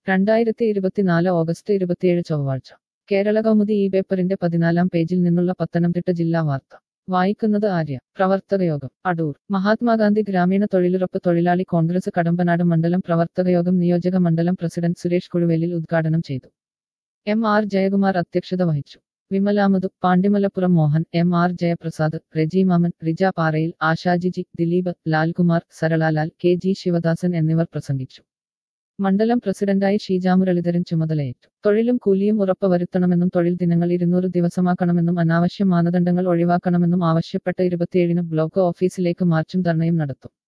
രണ്ടായിരത്തി ഇരുപത്തിനാല് ഓഗസ്റ്റ് ഇരുപത്തിയേഴ് ചൊവ്വാഴ്ച കേരള കൗമുദി ഈ പേപ്പറിന്റെ പതിനാലാം പേജിൽ നിന്നുള്ള പത്തനംതിട്ട ജില്ലാ വാർത്ത വായിക്കുന്നത് ആര്യ പ്രവർത്തകയോഗം അടൂർ മഹാത്മാഗാന്ധി ഗ്രാമീണ തൊഴിലുറപ്പ് തൊഴിലാളി കോൺഗ്രസ് കടമ്പനാട് മണ്ഡലം പ്രവർത്തകയോഗം നിയോജക മണ്ഡലം പ്രസിഡന്റ് സുരേഷ് കുഴുവേലിൽ ഉദ്ഘാടനം ചെയ്തു എം ആർ ജയകുമാർ അധ്യക്ഷത വഹിച്ചു വിമലാമതു പാണ്ടിമലപ്പുറം മോഹൻ എം ആർ ജയപ്രസാദ് റെജി മാമൻ റിജ പാറയിൽ ആശാജിജി ദിലീപ് ലാൽകുമാർ സരളാലാൽ കെ ജി ശിവദാസൻ എന്നിവർ പ്രസംഗിച്ചു മണ്ഡലം പ്രസിഡന്റായി ഷീജാമുരളിധരൻ ചുമതലയേറ്റു തൊഴിലും കൂലിയും ഉറപ്പുവരുത്തണമെന്നും തൊഴിൽ ദിനങ്ങൾ ഇരുന്നൂറ് ദിവസമാക്കണമെന്നും അനാവശ്യ മാനദണ്ഡങ്ങൾ ഒഴിവാക്കണമെന്നും ആവശ്യപ്പെട്ട് ഇരുപത്തിയേഴിന് ബ്ലോക്ക് ഓഫീസിലേക്ക് മാർച്ചും ധർണയും നടത്തും